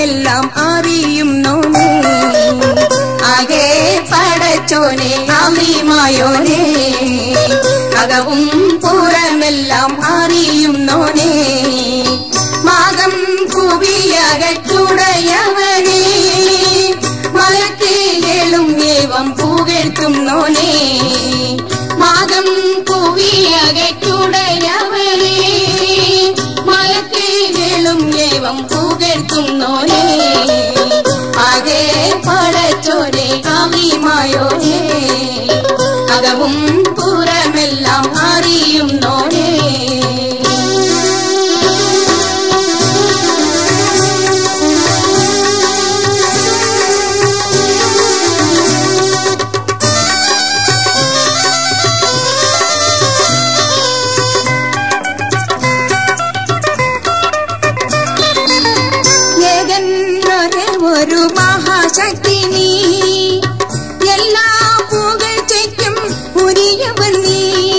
പുറമെല്ലാം അറിയുന്നോനേ ആകെ പടച്ചോനെ അമിമായോനേ അകവും പുറമെല്ലാം അറിയുന്നോനേ മാകം കുവിയകട്ടുടയവനേ മലക്കേളും ഏവം പുകഴ്ത്തുന്നോനേ മാകം കുവിയകട്ടുടയവനേ മലക്കേളും ഏവം പുകഴ്ത്തുന്നോനേ ആകെ പടച്ചോനെ അമിമായോനേ അകവും പുറമെല്ലാം അറിയുന്നോനേ ഏകന്നൊരു ഒരു മഹാശക്തി നീ എല്ലാ പുകഴ്ചയ്ക്കും ഉരിയവൻ നീ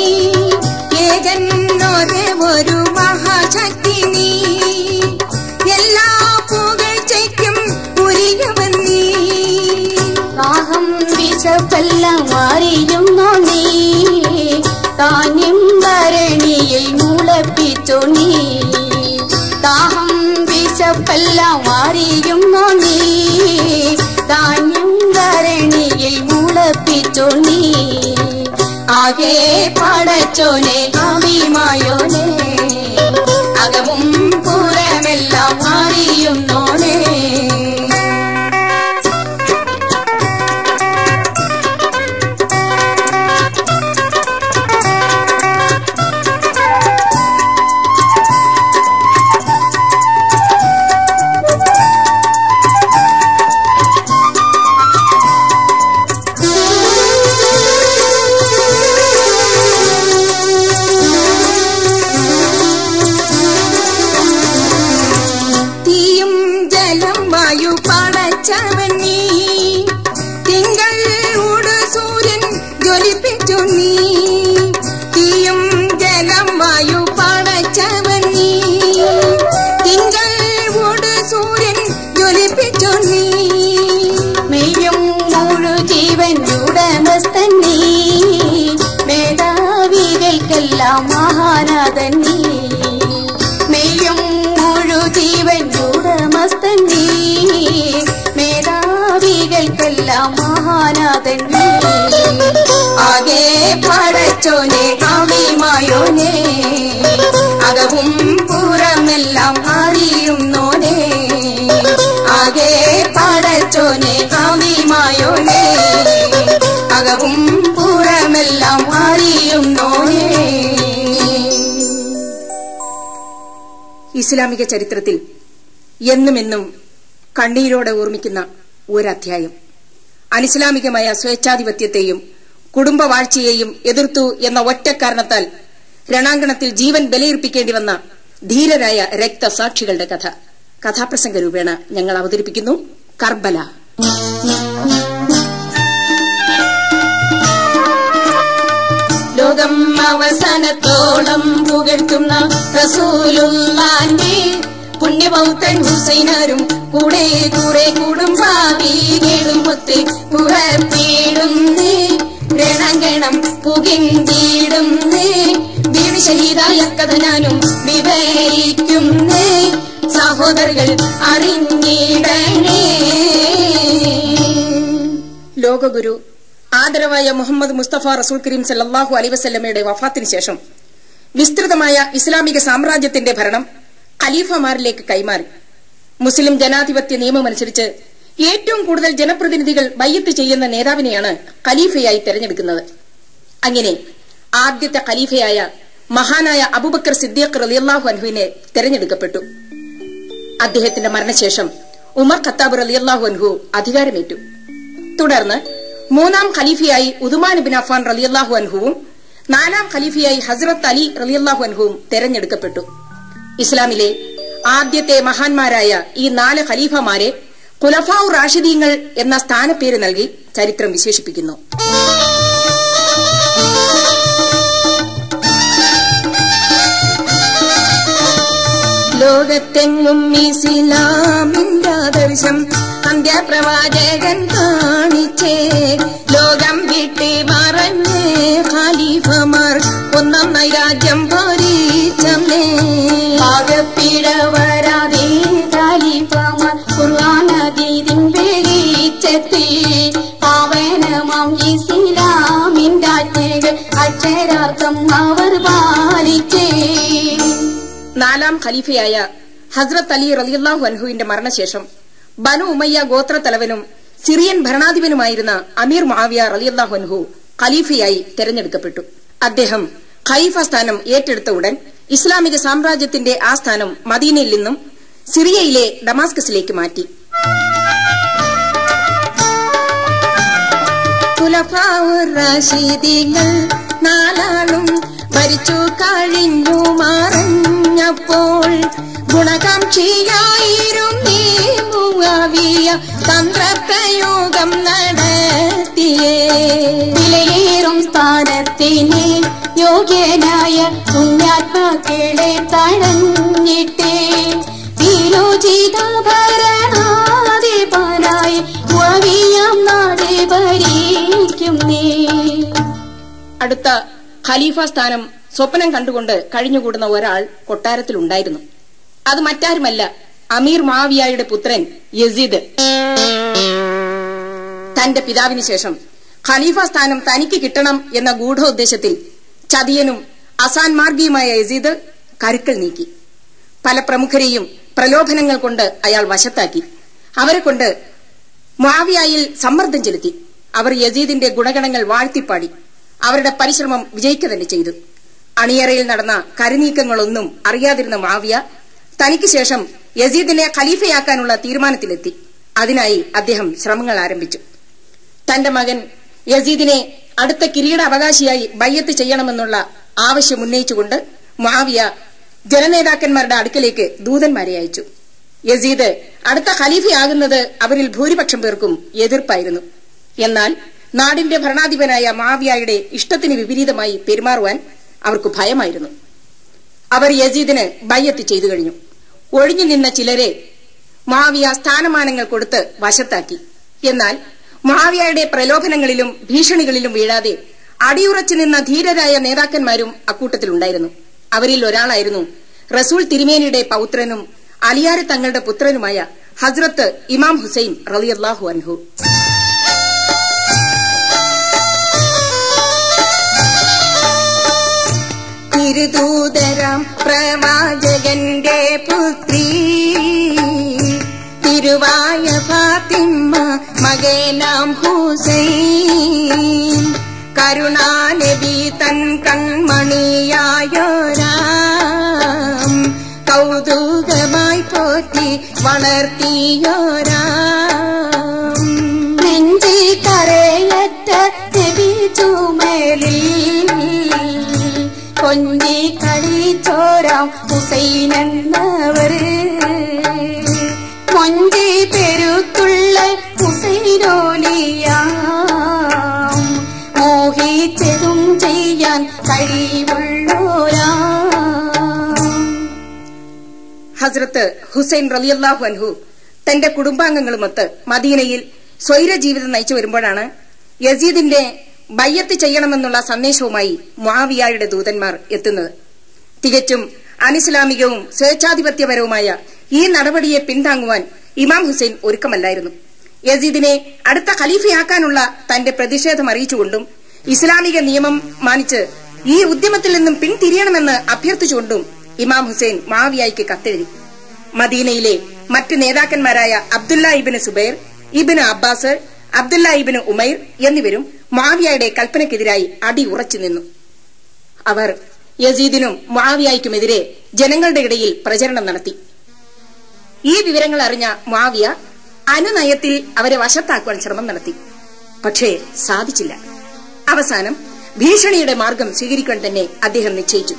ഏകന്നൊരു ഒരു മഹാശക്തി നീ എല്ലാ പുകഴ്ചയ്ക്കും ഉരിയവൻ നീ ദാഹം വിശപ്പെല്ലാം അറിയുന്നു നീ താനും ഭരണിയിൽ മുളപ്പിച്ചു നീ ദാഹം വിശപ്പെല്ലാം അറിയുന്നു നീ താനും ഭരണിയിൽ മുളപ്പിച്ചു നീ ആകെ പടച്ചോനെ അമിമായോനെ അകവും പുറമെല്ലാം അറിയുന്നോനെ തീയും ജലം വായു പടച്ചവൻ നീ തിങ്കൾ ഊട് സൂര്യൻ ജ്വലിപ്പിച്ചു നീ തീയും ജലം വായു പടച്ചവൻ നീ തിങ്കൾ ഊട് സൂര്യൻ ജ്വലിപ്പിച്ചു നീ മെയ്യും മുഴു ജീവൻ ഉടമസ്ഥൻ നീ മേധാവികൾക്കെല്ലാം മഹാനാഥൻ നീ മെയ്യും മുഴു ജീവൻ ഉടമസ്ഥൻ നീ മേധാവികൾക്കെല്ലാം മഹാനാഥൻ നീ ആകെ പടച്ചോനെ അവിമായോനെ അകവും പുറമെല്ലാം അറിയുന്നോനെ ആകെ പടച്ചോനെ അവിമായോനെ അകവും പുറമെല്ലാം അറിയുന്നോനെ ഇസ്ലാമിക ചരിത്രത്തിൽ എന്നും എന്നും കണ്ണീരോടെ ഓർമ്മിക്കുന്ന ഒരധ്യായം അനിസ്ലാമികമായ സ്വേച്ഛാധിപത്യത്തെയും കുടുംബവാഴ്ചയെയും എതിർത്തു എന്ന ഒറ്റ കാരണത്താൽ രണാങ്കണത്തിൽ ജീവൻ ബലിയർപ്പിക്കേണ്ടി വന്ന ധീരരായ രക്തസാക്ഷികളുടെ കഥ കഥാപ്രസംഗ രൂപേണ ഞങ്ങൾ അവതരിപ്പിക്കുന്നു കർബല ലോകം അവസാനത്തോളം പുകഴ്ത്തുന്ന റസൂലുള്ളാന്റെ പുണ്യപൗത്രൻ ഹുസൈനാരും കൂടെ കൂടെ കൂടും ഭാവികളും ഒത്ത് പുറത്തിടുന്നേ രണങ്കണം പുകിന്തിടുന്നേ വീട് ശഹീദായ കഥ ഞാനും വിവരിക്കുന്നേ സഹോദരങ്ങൾ അറിഞ്ഞിടണേ ലോകഗുരു ആദരവായ മുഹമ്മദ് മുസ്തഫ റസൂൽ കരീം സല്ലല്ലാഹു അലൈ വസല്ലമയുടെ വഫാത്തിന് ശേഷം വിസ്തൃതമായ ഇസ്ലാമിക സാമ്രാജ്യത്തിന്റെ ഭരണം ഖലീഫമാരിലേക്ക് കൈമാറി മുസ്ലിം ജനാധിപത്യ നിയമമനുസരിച്ച് ഏറ്റവും കൂടുതൽ ജനപ്രതിനിധികൾ ബയ്യത്ത് ചെയ്യുന്ന നേതാവിനെയാണ് ഖലീഫയായി തെരഞ്ഞെടുക്കുന്നത് അങ്ങനെ ആദ്യത്തെ ഖലീഫയായ മഹാനായ അബൂബക്കർ സിദ്ദീഖ് റളിയല്ലാഹു അൻഹുവിനെ തെരഞ്ഞെടുക്കപ്പെട്ടു അദ്ദേഹത്തിന്റെ മരണശേഷം ഉമർ ഖത്താബ് റളിയല്ലാഹു അൻഹു അധികാരമേറ്റു തുടർന്ന് മൂന്നാം ഖലീഫയായി ഉദുമാൻ ബിൻ അഫാൻ റളിയല്ലാഹു അൻഹുവും നാലാം ഖലീഫയായി ഹസ്രത്ത് അലി റളിയല്ലാഹു അൻഹുവും തെരഞ്ഞെടുക്കപ്പെട്ടു ഇസ്ലാമിലെ ആദ്യത്തെ മഹാന്മാരായ ഈ നാല് ഖലീഫമാരെ ഖുലഫാഉ റാഷിദീങ്ങൾ എന്ന സ്ഥാനപ്പേര് നൽകി ചരിത്രം വിശേഷിപ്പിക്കുന്നു ലോകത്തെങ്ങും ഇസ്ലാമിൻ്റെ ഖലീഫയായ ഹസ്രത്ത് അലി റലിയല്ലാഹു അൻഹുവിന്റെ മരണശേഷം ബനു ഉമയ്യ ഗോത്ര തലവനും സിറിയൻ ഭരണാധിപനുമായിരുന്ന അമീർ മാവിയ റലിയല്ലാഹു അൻഹു ഖലീഫയായി തെരഞ്ഞെടുക്കപ്പെട്ടു അദ്ദേഹം ഖലീഫ സ്ഥാനം ഏറ്റെടുത്ത ഉടൻ ഇസ്ലാമിക സാമ്രാജ്യത്തിന്റെ ആ സ്ഥാനം മദീനയിൽ നിന്നും സിറിയയിലെ ഡമാസ്കസിലേക്ക് മാറ്റി റാഷിദീങ്ങൾ നാലാളും ഭരിച്ചു കഴിഞ്ഞു മറഞ്ഞപ്പോൾ ഗുണകാംക്ഷിയായിരുന്നീ മുവാവിയ തന്ത്രപ്രയോഗം നടത്തിയേ വിലയേറും സ്ഥാനത്തിന് യോഗ്യനായ പുണ്യാത്മാക്കളെ തഴഞ്ഞിട്ടേ വിരോചിത ഭരണാധിപനായി വവിയാം നാട് ഭരിക്കും നീ അടുത്ത ഖലീഫ സ്ഥാനം സ്വപ്നം കണ്ടുകൊണ്ട് കഴിഞ്ഞുകൂടുന്ന ഒരാൾ കൊട്ടാരത്തിലുണ്ടായിരുന്നു അത് മറ്റാരുമല്ല അമീർ മാവിയായുടെ പുത്രൻ യസീദ് തന്റെ പിതാവിന് ശേഷം ഖലീഫ സ്ഥാനം തനിക്ക് കിട്ടണം എന്ന ഗൂഢോദ്ദേശത്തിൽ ചതിയനും അസാൻമാർഗിയുമായ യസീദ് കരുക്കൾ നീക്കി പല പ്രമുഖരെയും പ്രലോഭനങ്ങൾ കൊണ്ട് അയാൾ വശത്താക്കി അവരെ കൊണ്ട് മാവിയായിൽ സമ്മർദ്ദം ചെലുത്തി അവർ യസീദിന്റെ ഗുണഗണങ്ങൾ വാഴ്ത്തിപ്പാടി അവരുടെ പരിശ്രമം വിജയിക്കുക തന്നെ ചെയ്തു അണിയറയിൽ നടന്ന കരുനീക്കങ്ങളൊന്നും അറിയാതിരുന്ന മാവിയ തനിക്ക് ശേഷം യസീദിനെ ഖലീഫയാക്കാനുള്ള തീരുമാനത്തിലെത്തി അതിനായി അദ്ദേഹം ശ്രമങ്ങൾ ആരംഭിച്ചു തന്റെ മകൻ യസീദിനെ അടുത്ത കിരീട അവകാശിയായി ബയ്യത്ത് ചെയ്യണമെന്നുള്ള ആവശ്യം ഉന്നയിച്ചുകൊണ്ട് മാവിയ ജനനേതാക്കന്മാരുടെ അടുക്കലേക്ക് ദൂതന്മാരെ അയച്ചു യസീദ് അടുത്ത ഖലീഫയാകുന്നത് അവരിൽ ഭൂരിപക്ഷം പേർക്കും എതിർപ്പായിരുന്നു എന്നാൽ നാടിന്റെ ഭരണാധിപനായ മാവിയായുടെ ഇഷ്ടത്തിന് വിപരീതമായി പെരുമാറുവാൻ അവർക്ക് ഭയമായിരുന്നു അവർ യസീദിന് ബയ്യത്ത് ചെയ്തു കഴിഞ്ഞു ഒഴിഞ്ഞു നിന്ന ചിലരെ മാവിയ സ്ഥാനമാനങ്ങൾ കൊടുത്ത് വശത്താക്കി എന്നാൽ മാവിയയുടെ പ്രലോഭനങ്ങളിലും ഭീഷണികളിലും വീഴാതെ അടിയുറച്ചു നിന്ന ധീരരായ നേതാക്കന്മാരും അക്കൂട്ടത്തിലുണ്ടായിരുന്നു അവരിൽ ഒരാളായിരുന്നു റസൂൽ തിരുമേനിയുടെ പൗത്രനും അലിയാരെ തങ്ങളുടെ പുത്രനുമായ ഹസ്രത്ത് ഇമാം ഹുസൈൻ റളിയല്ലാഹു അൻഹു തിരുദൂതരാം പ്രവാചകന്റെ പുത്രി തിരുവായ ഫാത്തിമ്മ മകനാം ഹുസൈൻ കരുണാനബി തൻ കൺമണിയായോരാം കൗതുകമായി പോറ്റി വളർത്തിയോരാം നെഞ്ചി കരയറ്റ നബി ചുമലിൽ കൊഞ്ചി കളിച്ചോരാം ഹുസൈൻ എന്നവർ മൊഞ്ചി പെരുത്തുള്ള ഹുസൈനോലിയാം മോഹിച്ചതും ചെയ്യാൻ കഴിവുള്ളോരാം ഹസ്രത്ത് ഹുസൈൻ റലിയല്ലാഹു അൻഹു തന്റെ കുടുംബാംഗങ്ങളുമൊത്ത് മദീനയിൽ സ്വൈര ജീവിതം നയിച്ചു വരുമ്പോഴാണ് യസീദിന്റെ ബയ്യത്ത് ചെയ്യണമെന്നുള്ള സന്ദേശവുമായി മുആവിയായുടെ ദൂതന്മാർ എത്തുന്നത് തികച്ചും അനിസ്ലാമികവും സ്വേച്ഛാധിപത്യപരവുമായ ഈ നടപടിയെ പിന്താങ്ങുവാൻ ഇമാം ഹുസൈൻ ഒരുക്കമല്ലായിരുന്നു യസീദിനെ അടുത്ത ഖലീഫയാക്കാനുള്ള തന്റെ പ്രതിഷേധം അറിയിച്ചുകൊണ്ടും ഇസ്ലാമിക നിയമം മാനിച്ച് ഈ ഉദ്യമത്തിൽ നിന്നും പിന്തിരിയണമെന്ന് അഭ്യർത്ഥിച്ചുകൊണ്ടും ഇമാം ഹുസൈൻ മാവിയായിക്ക് കത്തെഴുതി മദീനയിലെ മറ്റ് നേതാക്കന്മാരായ Abdullah ibn Zubair ibn Abbas Abdullah ibn Umair എന്നിവരും മാവിയായുടെ കൽപ്പനയ്ക്കെതിരായി അടി ഉറച്ചു നിന്നു അവർ യസീദിനും മാവിയായ്ക്കുമെതിരെ ജനങ്ങളുടെ ഇടയിൽ പ്രചരണം നടത്തി ഈ വിവരങ്ങൾ അറിഞ്ഞ മാവിയ അനുനയത്തിൽ അവരെ വശത്താക്കുവാൻ ശ്രമം നടത്തി പക്ഷേ സാധിച്ചില്ല അവസാനം ഭീഷണിയുടെ മാർഗം സ്വീകരിക്കാൻ തന്നെ അദ്ദേഹം നിശ്ചയിച്ചു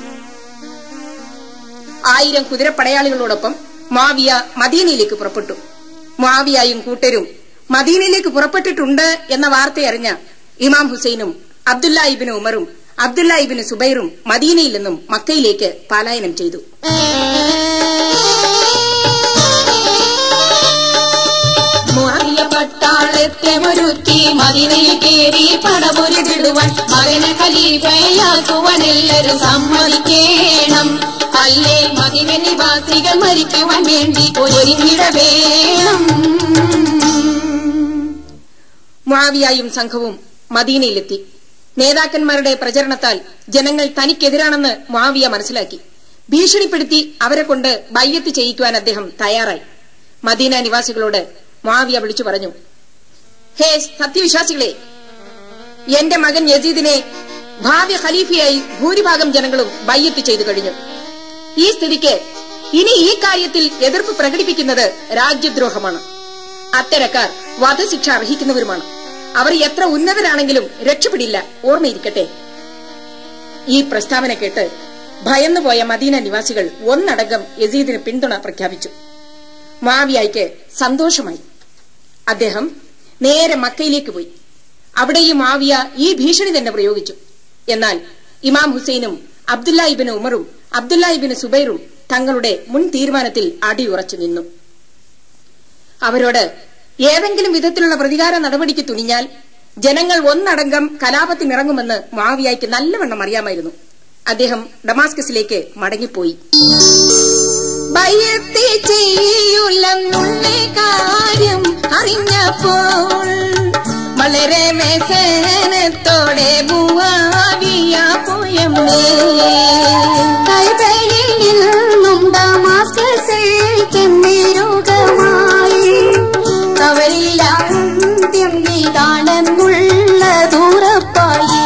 ആയിരം കുതിരപ്പടയാളികളോടൊപ്പം മാവിയ മദീനയിലേക്ക് പുറപ്പെട്ടു മാവിയായും കൂട്ടരും മദീനയിലേക്ക് പുറപ്പെട്ടിട്ടുണ്ട് എന്ന വാർത്തയറിഞ്ഞ ഇമാം ഹുസൈനും അബ്ദുല്ല ഇബിന് ഉമറും അബ്ദുല്ല ഇബിന് സുബൈറും മദീനയിൽ നിന്നും മക്കയിലേക്ക് പലായനം ചെയ്തു മുറിയ പട്ടാളത്തെ ഒരുക്കി മദിനയിൽ കേറി പടപൊരുതിടുവാൻ മകനെ ഖലീഫയാക്കുവാൻ എല്ലാരും സമ്മതിക്കേണം അല്ലേ മദിന നിവാസികൾ മരിക്കുവാൻ വേണ്ടി ഒരുങ്ങിട വേണം മുആവിയായും സംഘവും മദീനയിലെത്തി നേതാക്കന്മാരുടെ പ്രചരണത്താൽ ജനങ്ങൾ തനിക്കെതിരാണെന്ന് മുആവിയ മനസ്സിലാക്കി ഭീഷണിപ്പെടുത്തി അവരെ കൊണ്ട് ബയ്യത്ത് ചെയ്യിക്കുവാൻ അദ്ദേഹം തയ്യാറായി മദീന നിവാസികളോട് മാവിയ വിളിച്ചു പറഞ്ഞു ഹേ സത്യവിശ്വാസികളെ എന്റെ മകൻ യസീദിനെ ഭാവ്യ ഖലീഫയായി ഭൂരിഭാഗം ജനങ്ങളും ബയ്യത്ത് ചെയ്തു കഴിഞ്ഞു ഈ സ്ഥിതിക്ക് ഇനി ഈ കാര്യത്തിൽ എതിർപ്പ് പ്രകടിപ്പിക്കുന്നത് രാജ്യദ്രോഹമാണ് അത്തരക്കാർ വധശിക്ഷ അർഹിക്കുന്നവരുമാണ് അവർ എത്ര ഉന്നതരാണെങ്കിലും രക്ഷപ്പെടില്ല ഓർമ്മയിരിക്കട്ടെ ഈ പ്രസ്താവന കേട്ട് ഭയന്നുപോയ മദീന നിവാസികൾ ഒന്നടങ്കം യസീദിന് പിന്തുണ പ്രഖ്യാപിച്ചു മാവിയായിക്ക് സന്തോഷമായി അദ്ദേഹം നേരെ മക്കയിലേക്ക് പോയി അവിടെയും മാവിയ ഈ ഭീഷണി തന്നെ പ്രയോഗിച്ചു എന്നാൽ ഇമാം ഹുസൈനും അബ്ദുല്ല ഇബിന് ഉമറും അബ്ദുല്ല ഇബിന് സുബൈറും തങ്ങളുടെ മുൻ തീരുമാനത്തിൽ അടിയുറച്ചു നിന്നു അവരോട് ഏതെങ്കിലും വിധത്തിലുള്ള പ്രതികാര നടപടിക്ക് തുനിഞ്ഞാൽ ജനങ്ങൾ ഒന്നടങ്കം കലാപത്തിനിറങ്ങുമെന്ന് മാവിയായ്ക്ക് നല്ലവണ്ണം അറിയാമായിരുന്നു അദ്ദേഹം ഡമാസ്കസിലേക്ക് മടങ്ങിപ്പോയി ഭയത്തെ ചെയ്യൂലെന്നുള്ള കാര്യം അറിഞ്ഞപ്പോൾ വളരെ വ്യസനത്തോടെ ബുവാവിയ പോയമ്മേ കൈതയിൽ നിന്നും ഡമാസ്കസിൽ രോഗമായി അവരിൽ അന്ത്യം ഇതാണെന്നുള്ള ദൂരപ്പായി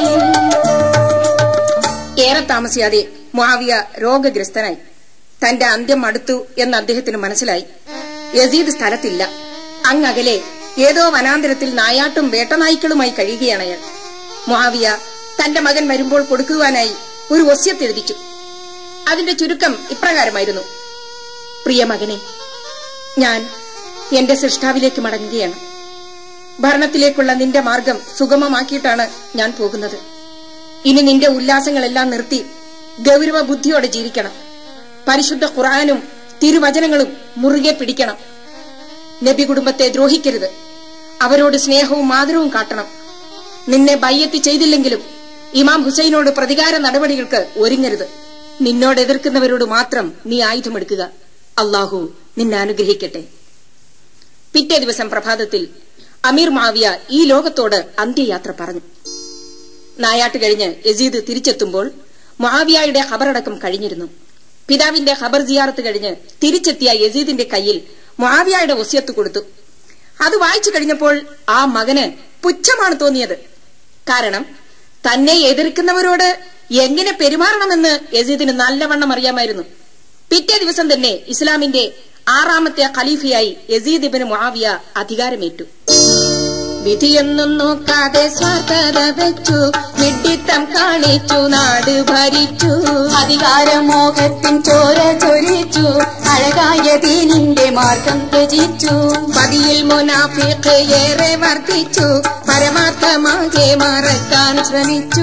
ഏറെ താമസിയാതെ മുആവിയ രോഗഗ്രസ്തനായി തന്റെ അന്ത്യം അടുത്തു എന്ന് അദ്ദേഹത്തിന് മനസ്സിലായി യസീദ് സ്ഥലത്തില്ല അങ്ങകലെ ഏതോ വനാന്തരത്തിൽ നായാട്ടും വേട്ടനായ്ക്കളുമായി കഴിയുകയാണ് അയാൾ മുആവിയ തന്റെ മകൻ വരുമ്പോൾ കൊടുക്കുവാനായി ഒരു ഒസ്യത്ത് എഴുതിച്ചു അതിന്റെ ചുരുക്കം ഇപ്രകാരമായിരുന്നു പ്രിയ മകനെ ഞാൻ എന്റെ സൃഷ്ടാവിലേക്ക് മടങ്ങുകയാണ് ഭരണത്തിലേക്കുള്ള നിന്റെ മാർഗം സുഗമമാക്കിയിട്ടാണ് ഞാൻ പോകുന്നത് ഇനി നിന്റെ ഉല്ലാസങ്ങളെല്ലാം നിർത്തി ഗൗരവ ബുദ്ധിയോടെ ജീവിക്കണം പരിശുദ്ധ ഖുർആാനും തിരുവചനങ്ങളും മുറുകെ പിടിക്കണം നബി കുടുംബത്തെ ദ്രോഹിക്കരുത് അവരോട് സ്നേഹവും ആദരവും കാട്ടണം നിന്നെ ബയ്യത്ത് ചെയ്തില്ലെങ്കിലും ഇമാം ഹുസൈനോട് പ്രതികാര നടപടികൾക്ക് ഒരുങ്ങരുത് നിന്നോട് എതിർക്കുന്നവരോട് മാത്രം നീ ആയുധമെടുക്കുക അള്ളാഹു നിന്നെ അനുഗ്രഹിക്കട്ടെ പിറ്റേ ദിവസം പ്രഭാതത്തിൽ അമീർ മാവിയ ഈ ലോകത്തോട് അന്ത്യയാത്ര പറഞ്ഞു നായാട്ട് കഴിഞ്ഞ് യസീദ് തിരിച്ചെത്തുമ്പോൾ മഹാവിയായുടെ ഖബറടക്കം കഴിഞ്ഞിരുന്നു പിതാവിന്റെ ഖബർ സിയാറത്ത് കഴിഞ്ഞ് തിരിച്ചെത്തിയ യസീദിന്റെ കയ്യിൽ മഹാവിയായുടെ ഒസ്യത്ത് കൊടുത്തു അത് വായിച്ചു കഴിഞ്ഞപ്പോൾ ആ മകന് പുച്ഛമാണ് തോന്നിയത് കാരണം തന്നെ എതിർക്കുന്നവരോട് എങ്ങനെ പെരുമാറണമെന്ന് യസീദിന് നല്ലവണ്ണം അറിയാമായിരുന്നു പിറ്റേ ദിവസം തന്നെ ഇസ്ലാമിന്റെ ആറാമത്തെ ഖലീഫയായി യസീദ് ഇബിന് മുആവിയ അധികാരമേറ്റു വിധിയൊന്നും നോക്കാതെ സ്വാർത്ഥത വെച്ചു വിഡിത്തം കാണിച്ചു നാട് ഭരിച്ചു അധികാരമോഹത്തിൻ ചോര ചൊരിച്ചു അഴകായ ദീനിന്റെ മാർഗം ത്യജിച്ചു പതിയിൽ മുനാഫിഖ് ഏറെ വർദ്ധിച്ചു പരമാർത്ഥമാകെ മറക്കാൻ ശ്രമിച്ചു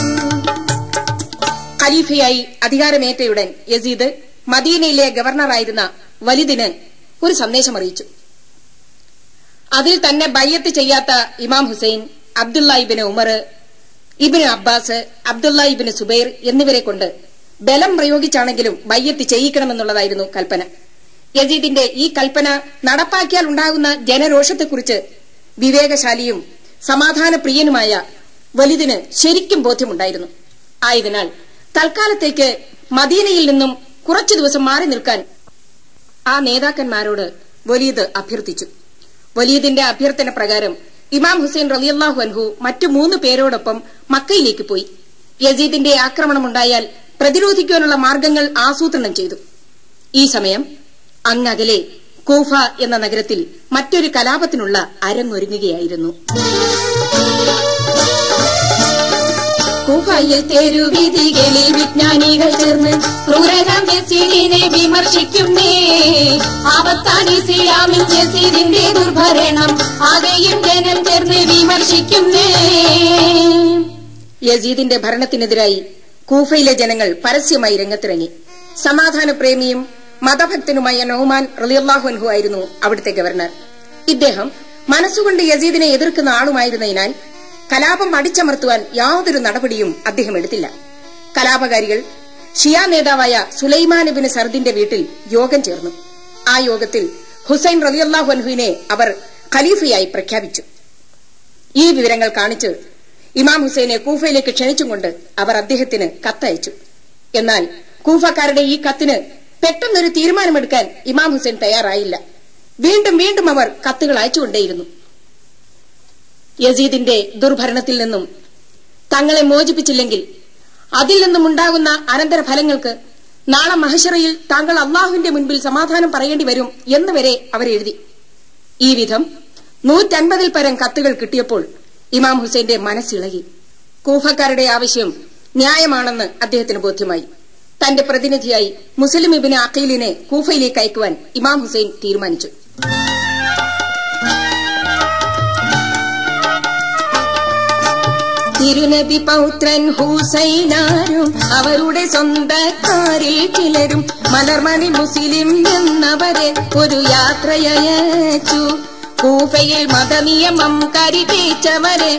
ഖലീഫയായി അധികാരമേറ്റയുടൻ യസീദ് മദീനയിലെ ഗവർണറായിരുന്ന വലിദിന് ഒരു സന്ദേശം അറിയിച്ചു അതിൽ തന്നെ ബയ്യത്ത് ചെയ്യാത്ത ഇമാം ഹുസൈൻ അബ്ദുള്ള ഇബിന് ഉമർ ഇബിന് അബ്ബാസ് അബ്ദുള്ള ഇബിന് സുബൈർ എന്നിവരെ കൊണ്ട് ബലം പ്രയോഗിച്ചാണെങ്കിലും ബയ്യത്ത് ചെയ്യിക്കണമെന്നുള്ളതായിരുന്നു കൽപ്പന യസീദിന്റെ ഈ കൽപ്പന നടപ്പാക്കിയാൽ ഉണ്ടാകുന്ന ജനരോഷത്തെക്കുറിച്ച് വിവേകശാലിയും സമാധാനപ്രിയനുമായ വലിദിന് ശരിക്കും ബോധ്യമുണ്ടായിരുന്നു ആയതിനാൽ തൽക്കാലത്തേക്ക് മദീനയിൽ നിന്നും കുറച്ചു ദിവസം മാറി നിൽക്കാൻ ആ നേതാക്കന്മാരോട് വലീദ് അഭ്യർത്ഥിച്ചു വലീദിന്റെ അഭ്യർത്ഥന പ്രകാരം ഇമാം ഹുസൈൻ റലിയല്ലാഹു അൻഹു മറ്റു മൂന്ന് പേരോടൊപ്പം മക്കയിലേക്ക് പോയി യസീദിന്റെ ആക്രമണമുണ്ടായാൽ പ്രതിരോധിക്കാനുള്ള മാർഗങ്ങൾ ആസൂത്രണം ചെയ്തു ഈ സമയം അങ്ങകലെ കൂഫ എന്ന നഗരത്തിൽ മറ്റൊരു കലാപത്തിനുള്ള അരങ്ങൊരുങ്ങുകയായിരുന്നു കുഫയിൽ തെരുവിധികളിൽ വിജ്ഞാനികൾ ചേർന്ന് ക്രൂരകം യസീദിനെ വിമർശിക്കുന്നേ ആപത്താണ് ഇസ്ലാമിൽ യസീദിന്റെ ദുർഭരണം ആകെയും ജനം ചേർന്ന് വിമർശിക്കുന്നേ യസീദിന്റെ ഭരണത്തിനെതിരായി കൂഫയിലെ ജനങ്ങൾ പരസ്യമായി രംഗത്തിറങ്ങി സമാധാന പ്രേമിയും മതഭക്തനുമായ നൌമാൻ റലിയല്ലാഹുൻഹു ആയിരുന്നു അവിടുത്തെ ഗവർണർ ഇദ്ദേഹം മനസ്സുകൊണ്ട് യസീദിനെ എതിർക്കുന്ന ആളുമായിരുന്നതിനാൽ കലാപം അടിച്ചമർത്തുവാൻ യാതൊരു നടപടിയും അദ്ദേഹം എടുത്തില്ല കലാപകാരികൾ ഷിയ നേതാവായ സുലൈമാൻ ബിൻ സർദിന്റെ വീട്ടിൽ യോഗം ചേർന്നു ആ യോഗത്തിൽ ഹുസൈൻ റലിയല്ലാഹു അൻഹുവിനെ അവർ ഖലീഫയായി പ്രഖ്യാപിച്ചു ഈ വിവരങ്ങൾ കാണിച്ച് ഇമാം ഹുസൈനെ കൂഫയിലേക്ക് ക്ഷണിച്ചുകൊണ്ട് അവർ അദ്ദേഹത്തിന് കത്തയച്ചു എന്നാൽ കൂഫക്കാരുടെ ഈ കത്തിന് പെട്ടെന്നൊരു തീരുമാനമെടുക്കാൻ ഇമാം ഹുസൈൻ തയ്യാറായില്ല വീണ്ടും വീണ്ടും അവർ കത്തുകൾ അയച്ചുകൊണ്ടേയിരുന്നു യസീദിന്റെ ദുർഭരണത്തിൽ നിന്നും തങ്ങളെ മോചിപ്പിച്ചില്ലെങ്കിൽ അതിൽ നിന്നും ഉണ്ടാകുന്ന അനന്തരഫലങ്ങൾക്ക് നാളെ മഹഷറയിൽ താങ്കൾ അള്ളാഹുവിന്റെ മുൻപിൽ സമാധാനം പറയേണ്ടി വരും എന്ന് വരെ അവരെഴുതി ഈ വിധം നൂറ്റൻപതിൽ പരം കത്തുകൾ കിട്ടിയപ്പോൾ ഇമാം ഹുസൈന്റെ മനസ്സിളകി കൂഫക്കാരുടെ ആവശ്യം ന്യായമാണെന്ന് അദ്ദേഹത്തിന് ബോധ്യമായി തന്റെ പ്രതിനിധിയായി മുസ്ലിം ഇബിന് അഖീലിനെ കൂഫയിലേക്ക് അയക്കുവാൻ ഇമാം ഹുസൈൻ തീരുമാനിച്ചു തിരുനബി പൗത്രൻ ഹുസൈനാരും അവരുടെ സ്വന്തക്കാരിൽ ചിലരും മലർമണി മുസ്ലിം എന്നവരെ ഒരു യാത്രയച്ചു കൂഫയിൽ മതനിയമം കരിപ്പിച്ചവരെ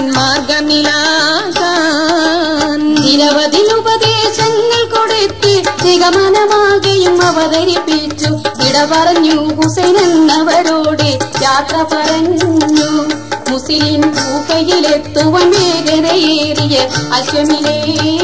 സന്മാർഗമിലാകാൻ നിരവധി ഉപദേശങ്ങൾ കൊടുത്ത് നിഗമനമാകെയും അവതരിപ്പിച്ചു ഇട പറഞ്ഞു ഹുസൈൻ എന്നവരോട് യാത്ര പറഞ്ഞു മുസ്ലിം കൂഫയിലെത്തുവാൻ വേഗതയേറിയ അശ്വമിലേ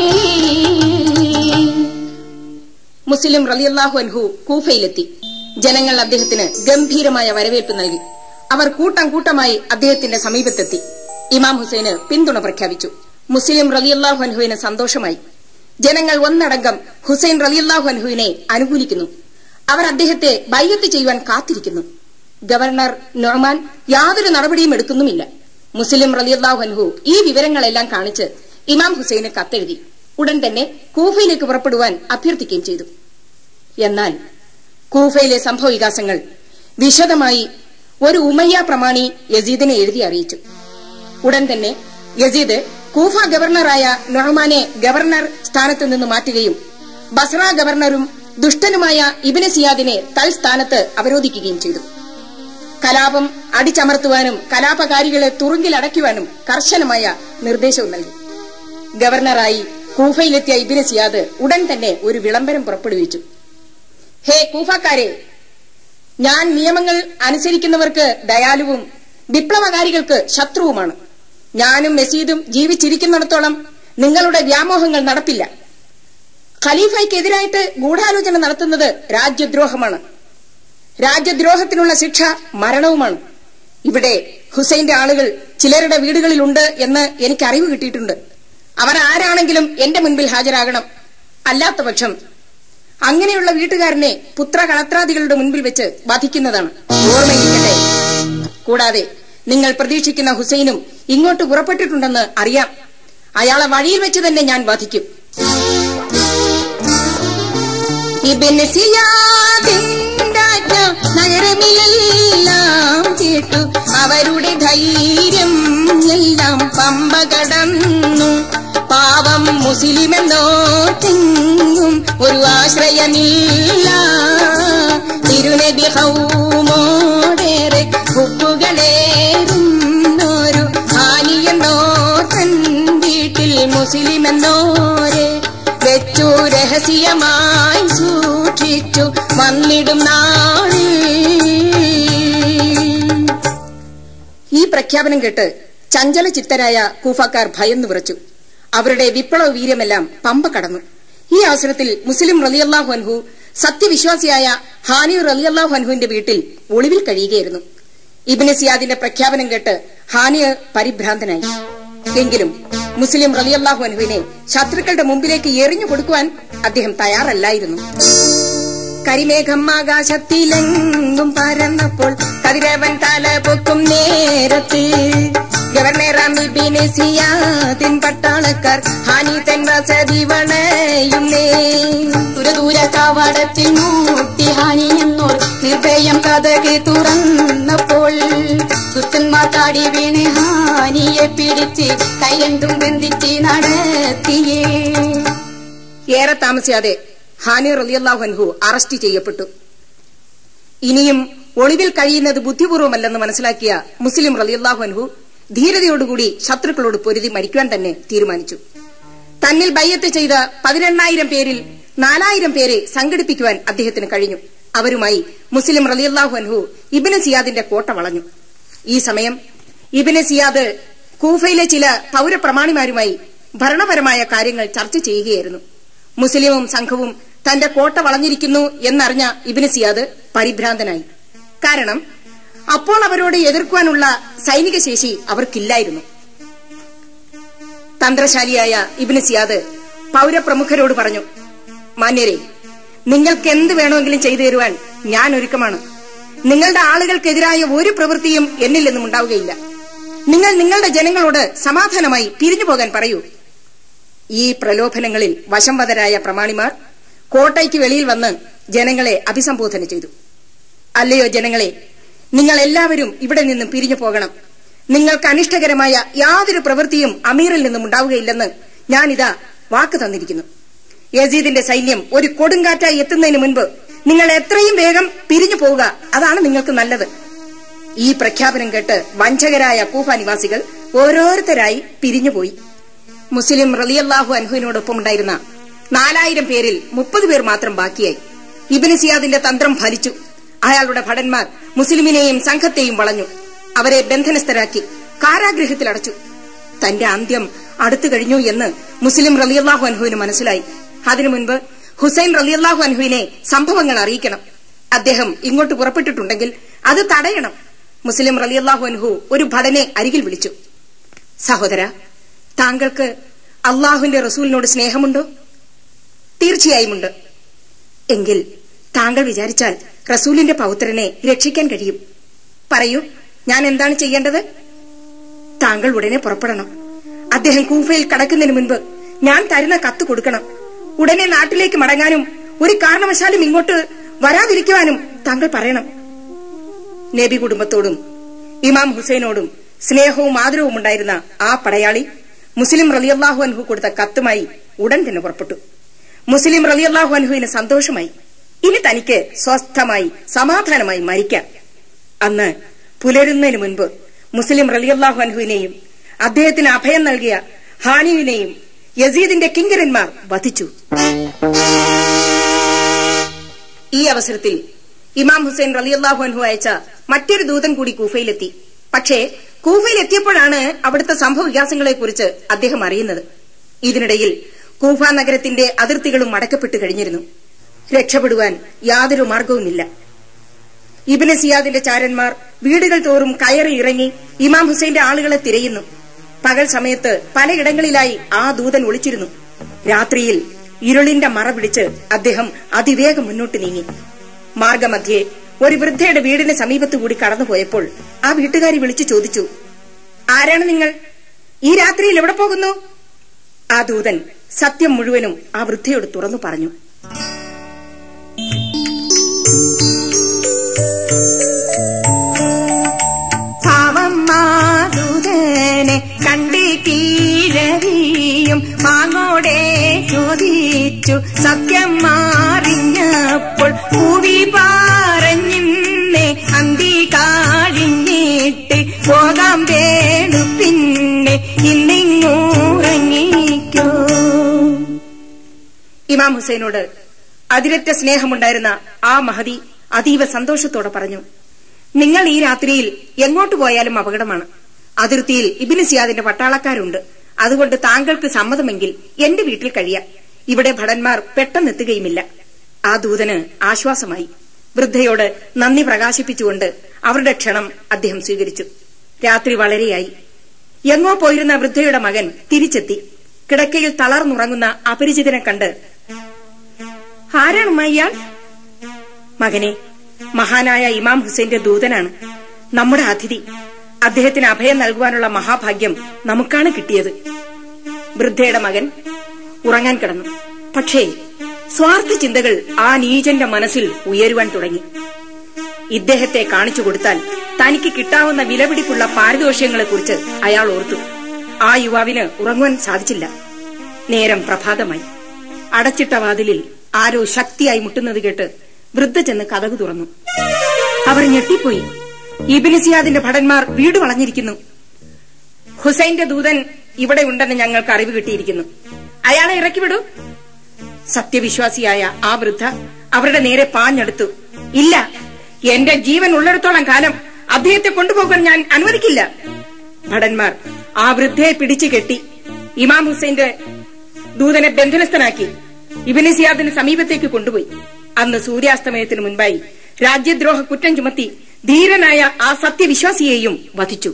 മുസ്ലിം റലിയല്ലാഹു അൻഹു കൂഫയിലെത്തി ജനങ്ങൾ അദ്ദേഹത്തിന് ഗംഭീരമായ വരവേൽപ്പ് നൽകി അവർ കൂട്ടം കൂട്ടമായി അദ്ദേഹത്തിന്റെ സമീപത്തെത്തി ഇമാം ഹുസൈന് പിന്തുണ പ്രഖ്യാപിച്ചു മുസ്ലിം റലിയല്ലാഹു അൻഹുവിന് സന്തോഷമായി ജനങ്ങൾ ഒന്നടങ്കം ഹുസൈൻ റലിയല്ലാഹു അൻഹുവിനെ അനുകൂലിക്കുന്നു അവർ അദ്ദേഹത്തെ ബൈയത്ത് ചെയ്യുവാൻ കാത്തിരിക്കുന്നു ഗവർണർ നൊമാൻ യാതൊരു നടപടിയും എടുക്കുന്നുമില്ല മുസ്ലിം റലിയല്ലാഹു അൻഹു ഈ വിവരങ്ങളെല്ലാം കാണിച്ച് ഇമാം ഹുസൈന് കത്തെഴുതി ഉടൻ തന്നെ കൂഫയിലേക്ക് പുറപ്പെടുവാൻ അഭ്യർത്ഥിക്കുകയും ചെയ്തു എന്നാൽ കൂഫയിലെ സംഭവ വികാസങ്ങൾ വിശദമായി ഒരു ഉമയ്യ പ്രമാണി യസീദിനെ എഴുതി അറിയിച്ചു ഉടൻ തന്നെ യസീദ് കൂഫ ഗവർണറായ നൊഹമാനെ ഗവർണർ സ്ഥാനത്ത് നിന്ന് മാറ്റുകയും ബസ്ര ഗവർണറും ദുഷ്ടനുമായ ഇബിന് സിയാദിനെ തൽസ്ഥാനത്ത് അവരോധിക്കുകയും ചെയ്തു കലാപം അടിച്ചമർത്തുവാനും കലാപകാരികളെ തുറുങ്കിലടയ്ക്കുവാനും കർശനമായ നിർദ്ദേശവും നൽകി ഗവർണറായി കൂഫയിലെത്തിയ ഇബിന് സിയാദ് ഉടൻ തന്നെ ഒരു വിളംബരം പുറപ്പെടുവിച്ചു ഹേ കൂഫക്കാരെ ഞാൻ നിയമങ്ങൾ അനുസരിക്കുന്നവർക്ക് ദയാലുവും വിപ്ലവകാരികൾക്ക് ശത്രുവുമാണ് ഞാനും മെസീദും ജീവിച്ചിരിക്കുന്നിടത്തോളം നിങ്ങളുടെ വ്യാമോഹങ്ങൾ നടപ്പില്ല ഖലീഫയ്ക്കെതിരായിട്ട് ഗൂഢാലോചന നടത്തുന്നത് രാജ്യദ്രോഹമാണ് രാജ്യദ്രോഹത്തിനുള്ള ശിക്ഷ മരണവുമാണ് ഇവിടെ ഹുസൈന്റെ ആളുകൾ ചിലരുടെ വീടുകളിലുണ്ട് എന്ന് എനിക്ക് അറിവ് കിട്ടിയിട്ടുണ്ട് അവർ ആരാണെങ്കിലും എന്റെ മുൻപിൽ ഹാജരാകണം അല്ലാത്ത പക്ഷം അങ്ങനെയുള്ള വീട്ടുകാരനെ പുത്ര കളത്രാദികളുടെ മുൻപിൽ വെച്ച് വധിക്കുന്നതാണ് ഓർമ്മയിരിക്കട്ടെ കൂടാതെ നിങ്ങൾ പ്രതീക്ഷിക്കുന്ന ഹുസൈനും ഇങ്ങോട്ട് പുറപ്പെട്ടിട്ടുണ്ടെന്ന് അറിയാം അയാളെ വഴിയിൽ വെച്ച് തന്നെ ഞാൻ വധിക്കും ഇബിന് സിയാദിന്റെ ആജ്ഞ നഗരമിലെല്ലാം കേട്ടു അവരുടെ ധൈര്യം എല്ലാം പമ്പ കടന്നു പാവം മുസ്ലിമെന്നോ തെങ്ങും ഒരു ആശ്രയമില്ല തിരുനബി ഹൗമോടേറെ ഹുക്കുകളേറുന്നോരു ഹാനിയെന്നോ തൻ വീട്ടിൽ മുസ്ലിമെന്നോരെ വെച്ചു രഹസ്യമായി സൂക്ഷിച്ചു വന്നിടും നാളിൽ ഈ പ്രഖ്യാപനം കേട്ട് ചഞ്ചല ചിത്തരായ കൂഫക്കാർ ഭയന്നു വിറച്ചു അവരുടെ വിപ്ലവ വീര്യമെല്ലാം പമ്പ കടന്നു ഈ അവസരത്തിൽ മുസ്ലിം റലിയല്ലാഹു അൻഹു സത്യവിശ്വാസിയായ ഹാനിർ റലിയല്ലാഹു അൻഹുവിന്റെ വീട്ടിൽ ഒളിവിൽ കഴിയുകയായിരുന്നു ഇബിന് സിയാദിന്റെ പ്രഖ്യാപനം കേട്ട് ഹാനിയർ പരിഭ്രാന്തനായി എങ്കിലും മുസ്ലിം റലിയല്ലാഹു അൻഹുവിനെ ശത്രുക്കളുടെ മുമ്പിലേക്ക് എറിഞ്ഞു കൊടുക്കുവാൻ അദ്ദേഹം തയ്യാറല്ലായിരുന്നു കരിമേഘം ആകാശത്തിലെങ്കും പരന്നപ്പോൾ കതിരവൻ തല പൊക്കും നേരത്ത് ഗവർണർ അമിബിന് സിയാദിൻ പട്ടാളക്കാർ ഹാനി തൻ വസതി വണയുന്നേ ദൂര കവാടത്തിൽ മൂട്ടി ഹാനി എന്നോർ നിർഭയം കഥക് തുറന്നപ്പോൾ ദുഷ്ടന്മാർ താടി വീണ് ഹാനിയെ പിടിച്ച് കൈരണ്ടും ബന്ധിച്ച് നടത്തിയേ ഏറെ താമസിയാതെ ഹാനി റലിയല്ലാഹു അൻഹു അറസ്റ്റ് ചെയ്യപ്പെട്ടു ഇനിയും ഒളിവിൽ കഴിയുന്നത് ബുദ്ധിപൂർവമല്ലെന്ന് മനസ്സിലാക്കിയ മുസ്ലിം റലിയല്ലാഹു അൻഹു ധീരതയോടുകൂടി ശത്രുക്കളോട് പൊരുതി മരിക്കുവാൻ തന്നെ തീരുമാനിച്ചു തന്നിൽ ബയ്യത്ത് ചെയ്ത പതിനെണ്ണായിരം പേരിൽ നാലായിരം പേരെ സംഘടിപ്പിക്കുവാൻ അദ്ദേഹത്തിന് കഴിഞ്ഞു അവരുമായി മുസ്ലിം റലിയല്ലാഹു അൻഹു ഇബിന് സിയാദിന്റെ കോട്ട വളഞ്ഞു ഈ സമയം ഇബിന് സിയാദ് കൂഫയിലെ ചില പൗരപ്രമാണിമാരുമായി ഭരണപരമായ കാര്യങ്ങൾ ചർച്ച ചെയ്യുകയായിരുന്നു മുസ്ലിമും സംഘവും തന്റെ കോട്ട വളഞ്ഞിരിക്കുന്നു എന്നറിഞ്ഞ ഇബിന് സിയാദ് പരിഭ്രാന്തനായി കാരണം അപ്പോൾ അവരോട് എതിർക്കുവാനുള്ള സൈനിക ശേഷി അവർക്കില്ലായിരുന്നു തന്ത്രശാലിയായ ഇബിന് സിയാദ് പൗരപ്രമുഖരോട് പറഞ്ഞു മാന്യരെ നിങ്ങൾക്ക് എന്ത് വേണമെങ്കിലും ചെയ്തു തരുവാൻ ഞാൻ ഒരുക്കമാണ് നിങ്ങളുടെ ആളുകൾക്കെതിരായ ഒരു പ്രവൃത്തിയും എന്നിൽ നിന്നും ഉണ്ടാവുകയില്ല നിങ്ങൾ നിങ്ങളുടെ ജനങ്ങളോട് സമാധാനമായി പിരിഞ്ഞു പോകാൻ പറയൂ ഈ പ്രലോഭനങ്ങളിൽ വശംവതരായ പ്രമാണിമാർ കോട്ടയ്ക്ക് വെളിയിൽ വന്ന് ജനങ്ങളെ അഭിസംബോധന ചെയ്തു അല്ലയോ ജനങ്ങളെ നിങ്ങൾ എല്ലാവരും ഇവിടെ നിന്നും പിരിഞ്ഞു പോകണം നിങ്ങൾക്ക് അനിഷ്ടകരമായ യാതൊരു പ്രവൃത്തിയും അമീറിൽ നിന്നും ഉണ്ടാവുകയില്ലെന്ന് ഞാനിതാ വാക്ക് തന്നിരിക്കുന്നു യസീദിന്റെ സൈന്യം ഒരു കൊടുങ്കാറ്റായി എത്തുന്നതിന് മുൻപ് നിങ്ങൾ എത്രയും വേഗം പിരിഞ്ഞു പോവുക അതാണ് നിങ്ങൾക്ക് നല്ലത് ഈ പ്രഖ്യാപനം കേട്ട് വഞ്ചകരായ കൂഫ നിവാസികൾ ഓരോരുത്തരായി പിരിഞ്ഞുപോയി മുസ്ലിം റലിയല്ലാഹു അൻഹുവിനോടൊപ്പം ഉണ്ടായിരുന്ന നാലായിരം പേരിൽ മുപ്പത് പേർ മാത്രം ബാക്കിയായി ഇബിന് സിയാദിന്റെ തന്ത്രം ഫലിച്ചു അയാളുടെ ഭടന്മാർ മുസ്ലിമിനെയും സംഘത്തെയും വളഞ്ഞു അവരെ ബന്ധനസ്ഥരാക്കി കാരാഗ്രഹത്തിൽ അടച്ചു തന്റെ അന്ത്യം അടുത്തു കഴിഞ്ഞു എന്ന് മുസ്ലിം റലിയല്ലാഹു അൻഹുവിന് മനസ്സിലായി അതിനു മുൻപ് ഹുസൈൻ റലിയല്ലാഹു അൻഹുവിനെ സംഭവങ്ങൾ അറിയിക്കണം അദ്ദേഹം ഇങ്ങോട്ട് പുറപ്പെട്ടിട്ടുണ്ടെങ്കിൽ അത് തടയണം മുസ്ലിം റലിയല്ലാഹു അൻഹു ഒരു ഭടനെ അരികിൽ വിളിച്ചു സഹോദര താങ്കൾക്ക് അള്ളാഹുവിന്റെ റസൂലിനോട് സ്നേഹമുണ്ടോ തീർച്ചയായും ഉണ്ട് എങ്കിൽ താങ്കൾ വിചാരിച്ചാൽ റസൂലിന്റെ പൗത്രനെ രക്ഷിക്കാൻ കഴിയും പറയൂ ഞാൻ എന്താണ് ചെയ്യേണ്ടത് താങ്കൾ ഉടനെ പുറപ്പെടണം അദ്ദേഹം കൂഫയിൽ കടക്കുന്നതിന് മുൻപ് ഞാൻ തരുന്ന കത്ത് കൊടുക്കണം ഉടനെ നാട്ടിലേക്ക് മടങ്ങാനും ഒരു കാരണവശാലും ഇങ്ങോട്ട് വരാതിരിക്കുവാനും താങ്കൾ പറയണം നബി കുടുംബത്തോടും ഇമാം ഹുസൈനോടും സ്നേഹവും ആദരവും ഉണ്ടായിരുന്ന ആ പടയാളി മുസ്ലിം റലിയല്ലാഹു അൻഹു കൊടുത്ത കത്തുമായി ഉടൻ തന്നെ പുറപ്പെട്ടു മുസ്ലിം റലിയല്ലാഹു അൻഹുവിന് സന്തോഷമായി ഇനി തനിക്ക് സ്വസ്ഥമായി സമാധാനമായി മരിക്കാം അന്ന് പുലരുന്നതിന് മുൻപ് മുസ്ലിം റലിയല്ലാഹു അൻഹുവിനെയും അദ്ദേഹത്തിന് അഭയം നൽകിയ ഹാനിയുവിനെയും യസീദിന്റെ കിങ്കരന്മാർ വധിച്ചു ഈ അവസരത്തിൽ ഇമാം ഹുസൈൻ റലിയല്ലാഹു അൻഹു അയച്ച മറ്റൊരു ദൂതൻ കൂടി കൂഫയിലെത്തി പക്ഷേ കൂഫയിൽ എത്തിയപ്പോഴാണ് അവിടുത്തെ സംഭവ വികാസങ്ങളെക്കുറിച്ച് അദ്ദേഹം അറിയുന്നത് ഇതിനിടയിൽ കൂഫ നഗരത്തിന്റെ അതിർത്തികളും അടക്കപ്പെട്ടു കഴിഞ്ഞിരുന്നു രക്ഷപ്പെടുവാൻ യാതൊരു മാർഗവുമില്ല ഇബിന് സിയാദിന്റെ ചാരന്മാർ വീടുകൾ തോറും കയറി ഇറങ്ങി ഇമാം ഹുസൈന്റെ ആളുകളെ തിരയുന്നു പകൽ സമയത്ത് പലയിടങ്ങളിലായി ആ ദൂതൻ ഒളിച്ചിരുന്നു രാത്രിയിൽ ഇരുളിന്റെ മറ പിടിച്ച് അദ്ദേഹം അതിവേഗം മുന്നോട്ട് നീങ്ങി മാർഗമധ്യേ ഒരു വൃദ്ധയുടെ വീടിന് സമീപത്തുകൂടി കടന്നുപോയപ്പോൾ ആ വീട്ടുകാരി വിളിച്ചു ചോദിച്ചു ആരാണ് നിങ്ങൾ ഈ രാത്രിയിൽ എവിടെ പോകുന്നു ആ ദൂതൻ സത്യം മുഴുവനും ആ വൃദ്ധയോട് തുറന്നു പറഞ്ഞു പാവമ്മാതുതനെ കണ്ടി കീഴറിയും മാങ്ങോടെ ചോദിച്ചു സത്യം മാറിഞ്ഞപ്പോൾ കൂവി പറഞ്ഞിന്നേ അന്തി കാഴിഞ്ഞിട്ട് പോകാം വേണു പിന്നെ ഇന്നിങ്ങൂറങ്ങിക്കോ ഇമാം ഹുസൈനോട് അതിരറ്റ സ്നേഹമുണ്ടായിരുന്ന ആ മഹതി അതീവ സന്തോഷത്തോടെ പറഞ്ഞു നിങ്ങൾ ഈ രാത്രിയിൽ എങ്ങോട്ട് പോയാലും അപകടമാണ് അതിർത്തിയിൽ ഇബിന് സിയാദിന്റെ പട്ടാളക്കാരുണ്ട് അതുകൊണ്ട് താങ്കൾക്ക് സമ്മതമെങ്കിൽ എന്റെ വീട്ടിൽ കഴിയാം ഇവിടെ ഭടന്മാർ പെട്ടെന്നെത്തുകയുമില്ല ആ ദൂതന് ആശ്വാസമായി വൃദ്ധയോട് നന്ദി പ്രകാശിപ്പിച്ചുകൊണ്ട് അവരുടെ ക്ഷണം അദ്ദേഹം സ്വീകരിച്ചു രാത്രി വളരെയായി എങ്ങോ പോയിരുന്ന വൃദ്ധയുടെ മകൻ തിരിച്ചെത്തി കിടക്കയിൽ തളർന്നുറങ്ങുന്ന അപരിചിതനെ കണ്ട് ആരാണ് ഇയാൾ മകനെ മഹാനായ ഇമാം ഹുസൈന്റെ ദൂതനാണ് നമ്മുടെ അതിഥി അദ്ദേഹത്തിന് അഭയം നൽകുവാനുള്ള മഹാഭാഗ്യം നമുക്കാണ് കിട്ടിയത് വൃദ്ധയുടെ മകൻ ഉറങ്ങാൻ കിടന്നു പക്ഷേ സ്വാർത്ഥ ചിന്തകൾ ആ നീചന്റെ മനസ്സിൽ ഉയരുവാൻ തുടങ്ങി ഇദ്ദേഹത്തെ കാണിച്ചു കൊടുത്താൽ തനിക്ക് കിട്ടാവുന്ന വിലപിടിപ്പുള്ള പാരിതോഷികങ്ങളെക്കുറിച്ച് അയാൾ ഓർത്തു ആ യുവാവിന് ഉറങ്ങുവാൻ സാധിച്ചില്ല നേരം പ്രഭാതമായി അടച്ചിട്ട വാതിലിൽ ആരോ ശക്തിയായി മുട്ടുന്നത് കേട്ട് വൃദ്ധ ചെന്ന് കഥകു തുറന്നു അവർ ഞെട്ടിപ്പോയി ഇബിന് സിയാദിന്റെ ഭടന്മാർ വീട് വളഞ്ഞിരിക്കുന്നു ഹുസൈന്റെ ദൂതൻ ഇവിടെ ഉണ്ടെന്ന് ഞങ്ങൾക്ക് അറിവ് കിട്ടിയിരിക്കുന്നു അയാളെ ഇറക്കിവിടൂ സത്യവിശ്വാസിയായ ആ വൃദ്ധ അവരുടെ നേരെ പാഞ്ഞെടുത്തു ഇല്ല എന്റെ ജീവൻ ഉള്ളിടത്തോളം കാലം അദ്ദേഹത്തെ കൊണ്ടുപോകാൻ ഞാൻ അനുവദിക്കില്ല ഭടന്മാർ ആ വൃദ്ധയെ പിടിച്ചു കെട്ടി ഇമാം ഹുസൈന്റെ ദൂതനെ ബന്ധനസ്ഥനാക്കി ഇബിന് സിയാദിന് സമീപത്തേക്ക് കൊണ്ടുപോയി അന്ന് സൂര്യാസ്തമയത്തിന് മുൻപായി രാജ്യദ്രോഹ കുറ്റം ചുമത്തി ധീരനായ ആ സത്യവിശ്വാസിയെയും വധിച്ചു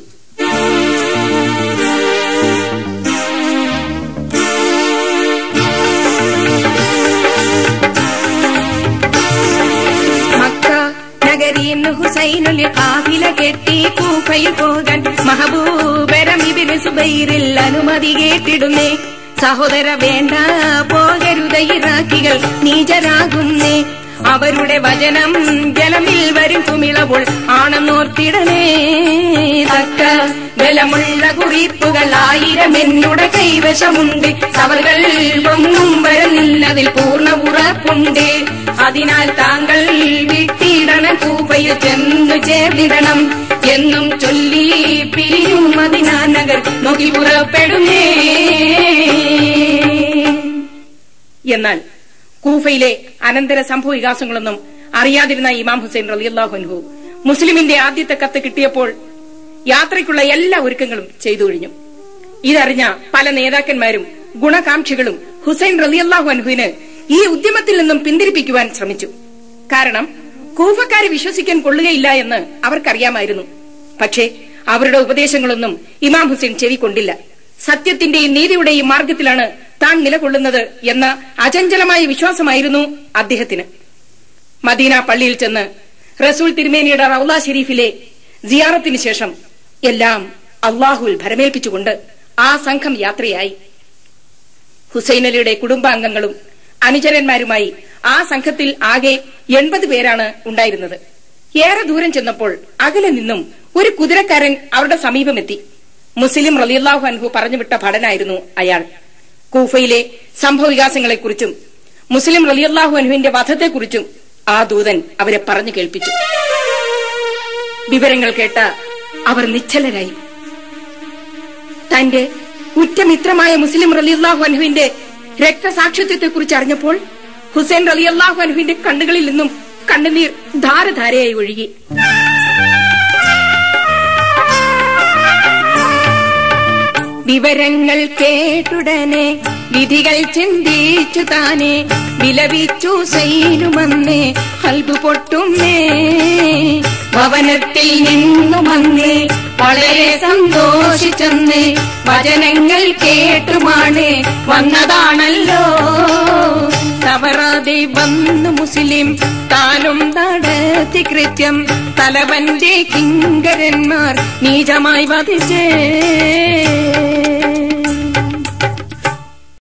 മക്ക നഗരിയിൽ ഹുസൈനുൽ കാഫില കെട്ടി കൂഫയിൽ പോകാൻ മഹബൂബരം ഇബിന് സുബൈറിൽ അനുമതി കേട്ടിടുന്നേ സഹോദര വേണ്ട പോകരുത ഇറാഖികൾ നീചരാകുന്നേ അവരുടെ വചനം ജലമിൽ വരും കുമിളവുൾ ആണെന്നോർത്തിടണേ തക്ക ബലമുള്ള കുറിപ്പുകൾ ആയിരം എന്നുടെ കൈവശമുണ്ട് അവകൾ ഒന്നും വരുന്നില്ലതിൽ പൂർണ്ണ ഉറപ്പുണ്ട് അതിനാൽ താങ്കൾ വിട്ടിടണം കൂപ്പയിൽ ചെന്നു ചേർന്നിടണം എന്നും ചൊല്ലി പിരിയും അതിനാ നഗർ നോക്കി പുറപ്പെടുന്നേ എന്നാൽ കൂഫയിലെ അനന്തര സംഭവ വികാസങ്ങളൊന്നും അറിയാതിരുന്ന ഇമാം ഹുസൈൻ റലിയല്ലാഹുൻഹു മുസ്ലിമിന്റെ ആദ്യത്തെ കത്ത് കിട്ടിയപ്പോൾ യാത്രയ്ക്കുള്ള എല്ലാ ഒരുക്കങ്ങളും ചെയ്തു കഴിഞ്ഞു ഇതറിഞ്ഞ പല നേതാക്കന്മാരും ഗുണകാംക്ഷികളും ഹുസൈൻ റലിയല്ലാഹു അൻഹുവിന് ഈ ഉദ്യമത്തിൽ നിന്നും പിന്തിരിപ്പിക്കുവാൻ ശ്രമിച്ചു കാരണം കൂഫക്കാരെ വിശ്വസിക്കാൻ കൊള്ളുകയില്ല എന്ന് അവർക്കറിയാമായിരുന്നു പക്ഷേ അവരുടെ ഉപദേശങ്ങളൊന്നും ഇമാം ഹുസൈൻ ചെവിക്കൊണ്ടില്ല സത്യത്തിന്റെയും നീതിയുടെയും മാർഗത്തിലാണ് താൻ നിലകൊള്ളുന്നത് എന്ന അചഞ്ചലമായ വിശ്വാസമായിരുന്നു അദ്ദേഹത്തിന് മദീന പള്ളിയിൽ ചെന്ന് റസൂൽ തിരുമേനിയുടെ റൌല ഷെരീഫിലെ സിയാറത്തിന് ശേഷം എല്ലാം അള്ളാഹുൽ ഭരമേൽപ്പിച്ചുകൊണ്ട് ആ സംഘം യാത്രയായി ഹുസൈൻ അലിയുടെ കുടുംബാംഗങ്ങളും അനുചരന്മാരുമായി ആ സംഘത്തിൽ ആകെ എൺപത് പേരാണ് ഉണ്ടായിരുന്നത് ഏറെ ദൂരം ചെന്നപ്പോൾ അകലെ നിന്നും ഒരു കുതിരക്കാരൻ അവരുടെ സമീപമെത്തി മുസ്ലിം റലിയല്ലാഹു അൻഹു പറഞ്ഞുവിട്ട ഭടനായിരുന്നു അയാൾ കൂഫയിലെ സംഭവവികാസങ്ങളെക്കുറിച്ചും മുസ്ലിം റലിയല്ലാഹു അൻഹുവിന്റെ വധത്തെക്കുറിച്ചും ആ ദൂതൻ അവരെ പറഞ്ഞു കേൾപ്പിച്ചു വിവരങ്ങൾ കേട്ട അവർ നിശ്ചലരായി തന്റെ ഉറ്റമിത്രമായ മുസ്ലിം റലിയല്ലാഹു അൻഹുവിന്റെ രക്തസാക്ഷിത്വത്തെക്കുറിച്ച് അറിഞ്ഞപ്പോൾ ഹുസൈൻ റലിയല്ലാഹു അൻഹുവിന്റെ കണ്ണുകളിൽ നിന്നും കണ്ണുനീർ ധാരധാരയായി ഒഴുകി വിവരങ്ങൾ കേട്ടുടനെ വിധികൾ ചിന്തിച്ചു താനെ വിലപിച്ചു സൈനുമന്നേ ഹൽബു പൊട്ടുന്നേ ഭവനത്തിൽ നിന്നുമന്നേ വളരെ സന്തോഷിച്ചെന്ന് വചനങ്ങൾ കേട്ടുമാണ് വന്നതാണല്ലോ തവറാതെ വന്നു മുസ്ലിം താനും നടത്തി കൃത്യം തലവന്റെ കിങ്കരന്മാർ നീചമായി വധിച്ചേ